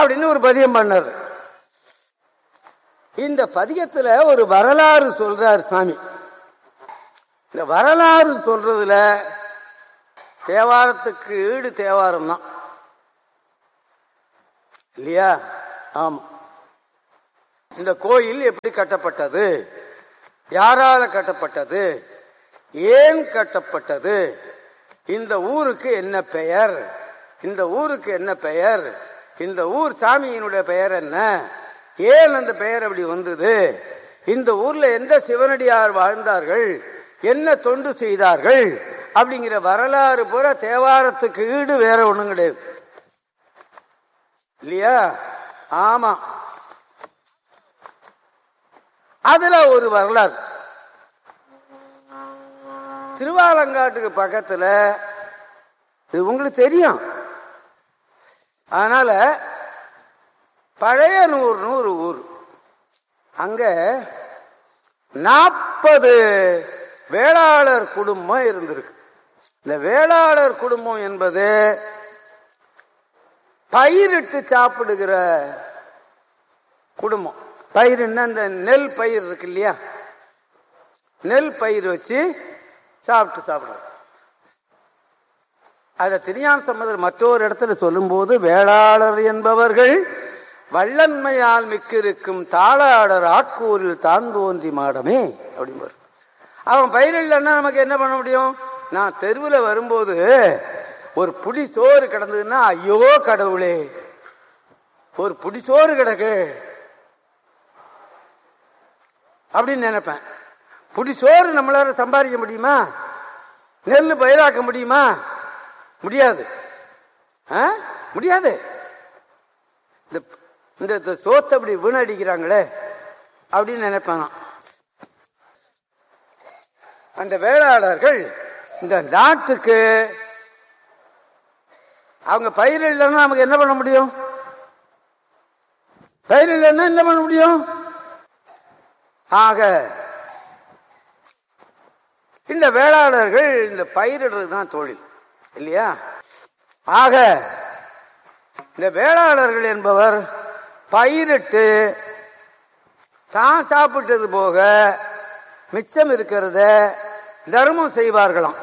அப்படின்னு ஒரு பதியம் பண்ணார் இந்த பதியத்துல ஒரு வரலாறு சொல்றார் சாமி இந்த வரலாறு சொல்றதுல தேவாரத்துக்கு ஈடு தேவாரம் தான் இல்லையா ஆமா இந்த கோயில் எப்படி கட்டப்பட்டது யாரால கட்டப்பட்டது ஏன் கட்டப்பட்டது இந்த ஊருக்கு என்ன பெயர் இந்த ஊருக்கு என்ன பெயர் இந்த ஊர் சாமியினுடைய பெயர் என்ன ஏன் அந்த பெயர் அப்படி வந்தது இந்த ஊர்ல எந்த சிவனடியார் வாழ்ந்தார்கள் என்ன தொண்டு செய்தார்கள் அப்படிங்கிற வரலாறு பூரா தேவாரத்துக்கு ஈடு வேற ஒண்ணும் கிடையாது இல்லையா ஆமா அதுல ஒரு வரலாறு திருவாலங்காட்டுக்கு பக்கத்துல இது உங்களுக்கு தெரியும் அதனால பழைய நூறுன்னு ஒரு ஊர் அங்க நாற்பது வேளாளர் குடும்பம் இருந்திருக்கு இந்த வேளாளர் குடும்பம் என்பது பயிரிட்டு சாப்பிடுகிற குடும்பம் பயிர்னா இந்த நெல் பயிர் இருக்கு இல்லையா நெல் பயிர் வச்சு சாப்பிட்டு சாப்பிடுறது அதை திருஞான சம்பந்தர் மற்றொரு இடத்துல சொல்லும்போது வேளாளர் என்பவர்கள் வள்ளன்மையால் மிக்கிருக்கும் தாளாளர் ஆக்கூரில் தான் தோன்றி மாடமே அப்படிம்பார் அவன் பயிர் இல்லைன்னா நமக்கு என்ன பண்ண முடியும் நான் தெருவில் வரும்போது ஒரு புடி சோறு கிடந்ததுன்னா ஐயோ கடவுளே ஒரு புடி சோறு கிடக்கு அப்படின்னு நினைப்பேன் புடி சோறு நம்மளால சம்பாதிக்க முடியுமா நெல் பயிராக்க முடியுமா முடியாது ஆ? முடியாது இந்த இந்த இந்த சோத்தை அப்படி வீணடிக்கிறாங்களே அப்படின்னு நினைப்பேன் நான். அந்த வேளாளர்கள் இந்த நாட்டுக்கு அவங்க பயிர் இல்லைன்னா நமக்கு என்ன பண்ண முடியும் பயிர் இல்லைன்னா என்ன பண்ண முடியும் ஆக இந்த வேளாளர்கள் இந்த பயிரிடுறது தான் தொழில் இல்லையா ஆக இந்த வேளாளர்கள் என்பவர் பயிரிட்டு தான் சாப்பிட்டது போக மிச்சம் இருக்கிறத தர்மம் செய்வார்களாம்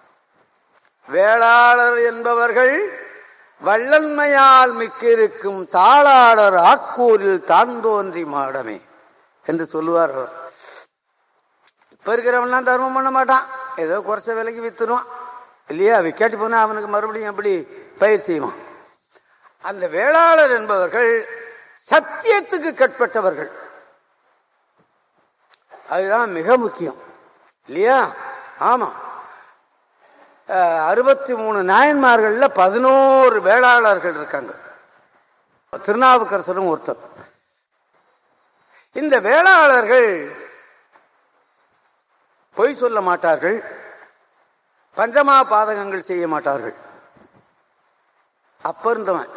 வேளாளர் என்பவர்கள் வள்ளன்மையால் மிக்கிருக்கும் தாளாளர் ஆக்கூரில் தான் தோன்றி மாடமே என்று சொல்லுவார் அவர் இப்ப இருக்கிறவன்லாம் தர்மம் பண்ண மாட்டான் ஏதோ குறைச்ச விலைக்கு வித்துருவான் இல்லையா விக்கெட்டு போனா அவனுக்கு மறுபடியும் எப்படி பயிர் செய்வான் அந்த வேளாளர் என்பவர்கள் சத்தியத்துக்கு கட்பட்டவர்கள் அதுதான் மிக முக்கியம் இல்லையா ஆமா அஹ், அறுபத்தி மூணு நாயன்மார்கள்ல பதினோரு வேளாளர்கள் இருக்காங்க திருநாவுக்கரசரும் ஒருத்தர் இந்த வேளாளர்கள் பொய் சொல்ல மாட்டார்கள் பஞ்சமா பாதகங்கள் செய்ய மாட்டார்கள் அப்ப இருந்தவன்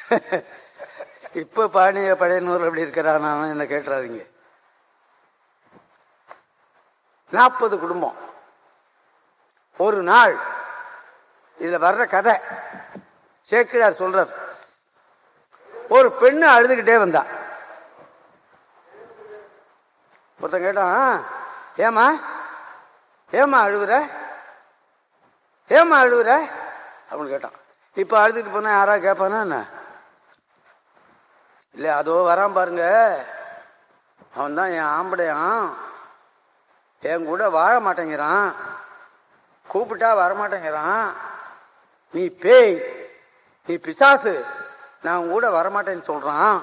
இப்ப பாணிய பழையனூர் அப்படி இருக்கிறான் என்ன கேட்டுறாதீங்க நாற்பது குடும்பம் ஒரு நாள் இதுல வர்ற கதை சேக்கிழார் சொல்றார் ஒரு பெண்ணு அழுதுகிட்டே வந்தா ஒருத்தன் கேட்டான் ஏமா ஏமா அழுவுற ஏமா அழுவுற அப்படின்னு கேட்டான் இப்ப அழுதுட்டு போனா யாரா கேட்பானா என்ன இல்ல அதோ வரான் பாருங்க அவன் தான் என் ஆம்படையான் என் கூட வாழ மாட்டேங்கிறான் கூப்பிட்டா வரமாட்டேங்கிறான் நீ பேய் நீ பிசாசு நான் உன் கூட வரமாட்டேன்னு சொல்றான்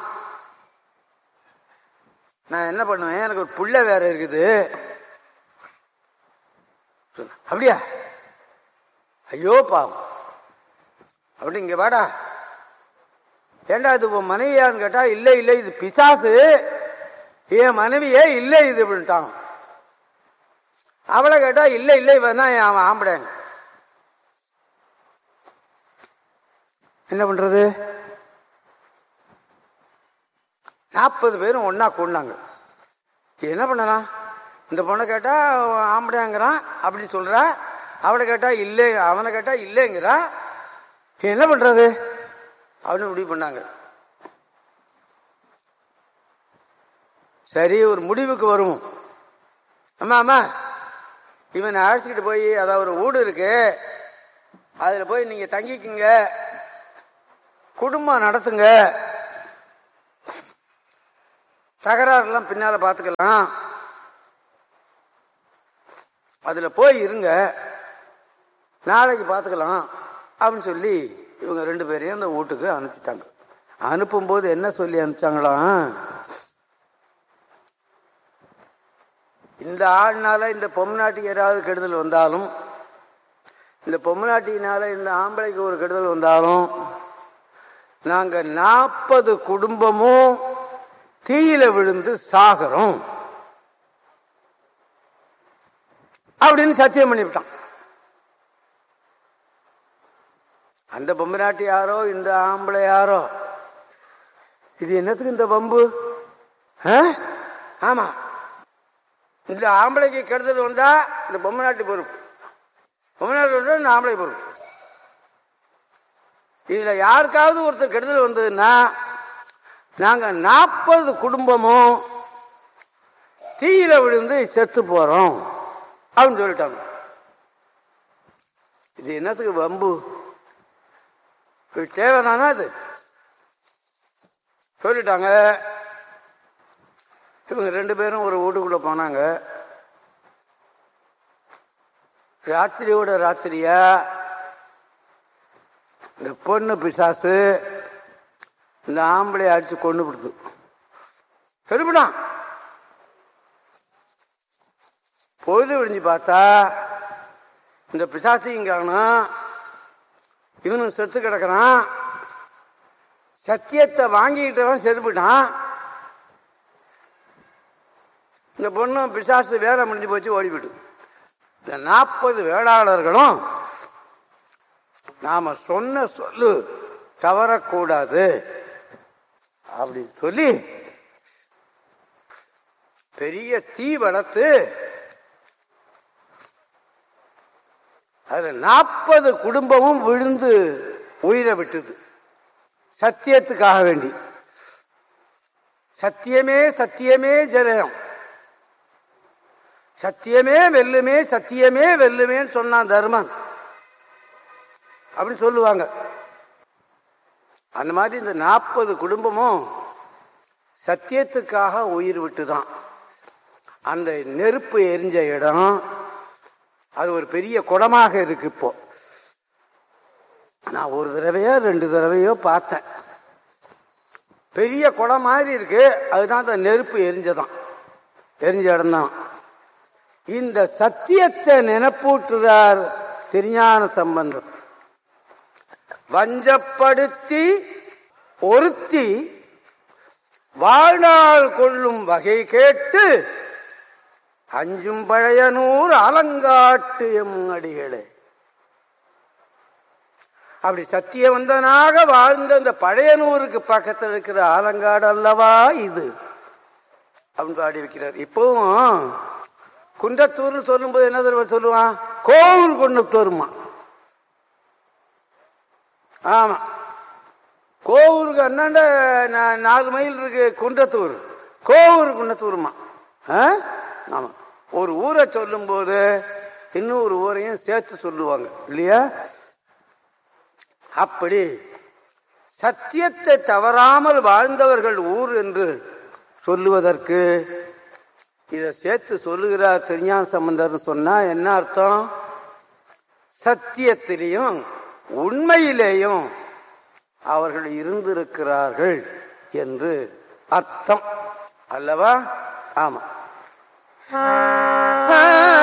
நான் என்ன பண்ணுவேன் எனக்கு ஒரு புள்ள வேற இருக்குது சொன்ன. அப்படியா ஐயோ பாவம் அப்படி இங்க வாடா ஏண்டா இது உன் மனைவியான்னு கேட்டா இல்லை இல்லை இது பிசாசு என் மனைவியே இல்லை இது அப்படின்ட்டான் அவளை கேட்டா இல்லை இல்லை இவன் தான் அவன் ஆம்படைங்க என்ன பண்றது நாற்பது பேரும் ஒன்னா கூடினாங்க என்ன பண்ணலாம் இந்த பொண்ணை கேட்டா அவன் ஆம்படையாங்கிறான் அப்படி சொல்றா அவளை கேட்டா இல்லை அவனை கேட்டா இல்லைங்கிறா என்ன பண்றது அப்படின்னு முடிவு பண்ணாங்க சரி ஒரு முடிவுக்கு வருவோம் அம்மா அம்மா இவனை அழைச்சிக்கிட்டு போய் அதாவது ஒரு வீடு இருக்கு அதுல போய் நீங்க தங்கிக்குங்க குடும்பம் நடத்துங்க தகராறுலாம் பின்னால பாத்துக்கலாம் அதுல போய் இருங்க நாளைக்கு பாத்துக்கலாம் அப்படின்னு சொல்லி இவங்க ரெண்டு பேரையும் அந்த வீட்டுக்கு அனுப்பிட்டாங்க அனுப்பும்போது என்ன சொல்லி அனுப்பிச்சாங்களாம் இந்த ஆள்னால இந்த பொம்நாட்டிக்கு ஏதாவது கெடுதல் வந்தாலும் இந்த பொம்நாட்டினால இந்த ஆம்பளைக்கு ஒரு கெடுதல் வந்தாலும் நாங்க நாற்பது குடும்பமும் தீயில விழுந்து சாகிறோம் அப்படின்னு சத்தியம் பண்ணிவிட்டான் அந்த பொம்மநாட்டி யாரோ இந்த ஆம்பளை யாரோ இது என்னத்துக்கு இந்த வம்பு ஆ? ஆமா இந்த ஆம்பளைக்கு கெடுதல் வந்தா இந்த பொம்மநாட்டி பொறுப்பு பொம்மநாட்டி வந்தா இந்த ஆம்பளை பொறுப்பு இதுல யாருக்காவது ஒருத்தர் கெடுதல் வந்ததுன்னா நாங்க நாற்பது குடும்பமும் தீயில விழுந்து செத்து போறோம் அப்படின்னு சொல்லிட்டாங்க இது என்னத்துக்கு வம்பு இது தேவைதானா அது சொல்லிட்டாங்க இவங்க ரெண்டு பேரும் ஒரு வீட்டுக்குள்ள போனாங்க ராத்திரியோட ராத்திரியா இந்த பொண்ணு பிசாசு இந்த ஆம்பளை அடிச்சு கொண்டு விடுது திரும்பினான் பொழுது விடிஞ்சு பார்த்தா இந்த பிசாசையும் காணும் இவனும் செத்து கிடக்குறான் சத்தியத்தை வாங்கிக்கிட்டவன் செத்துப்பிட்டான் இந்த பொண்ணும் பிசாசு வேலை முடிஞ்சு போச்சு ஓடிவிட்டு இந்த நாற்பது வேளாளர்களும் நாம சொன்ன சொல்லு தவறக்கூடாது அப்படின்னு சொல்லி பெரிய தீ வளர்த்து அதுல நாற்பது குடும்பமும் விழுந்து உயிரை விட்டது சத்தியத்துக்காக வேண்டி சத்தியமே சத்தியமே ஜெயம் சத்தியமே வெல்லுமே சத்தியமே வெல்லுமேன்னு சொன்னான் தர்மன் அப்படின்னு சொல்லுவாங்க அந்த மாதிரி இந்த நாற்பது குடும்பமும் சத்தியத்துக்காக உயிர் விட்டுதான் அந்த நெருப்பு எரிஞ்ச இடம் அது ஒரு பெரிய குடமாக இருக்கு இப்போ நான் ஒரு தடவையோ ரெண்டு தடவையோ பார்த்தேன் பெரிய குடம் மாதிரி இருக்கு அதுதான் அந்த நெருப்பு எரிஞ்சதான் எரிஞ்ச இடம்தான் இந்த சத்தியத்தை நினைப்பூட்டுறார் திருஞான சம்பந்தம் வஞ்சப்படுத்தி ஒருத்தி வாழ்நாள் கொள்ளும் வகை கேட்டு அஞ்சும் பழையனூர் அலங்காட்டு எம் அடிகளே அப்படி சத்தியவந்தனாக வாழ்ந்த அந்த பழையனூருக்கு பக்கத்தில் இருக்கிற ஆலங்காடு அல்லவா இது அப்படின்னு பாடி வைக்கிறார் இப்பவும் குன்றத்தூர்னு சொல்லும்போது என்ன தடவை சொல்லுவான் கோவில் குன்றத்தூருமா ஆமா கோவூருக்கு அண்ணாண்ட நா- நாலு மைல் இருக்கு குன்றத்தூர் கோவூர் குன்றத்தூருமா ஆ? ஆமா ஒரு ஊரை சொல்லும்போது இன்னொரு ஊரையும் சேர்த்து சொல்லுவாங்க இல்லையா அப்படி சத்தியத்தை தவறாமல் வாழ்ந்தவர்கள் ஊர் என்று சொல்லுவதற்கு இதை சேர்த்து சொல்லுகிறார் திருஞான சம்பந்தர் சொன்னா என்ன அர்த்தம் சத்தியத்திலையும் உண்மையிலேயும் அவர்கள் இருந்திருக்கிறார்கள் என்று அர்த்தம் அல்லவா ஆமா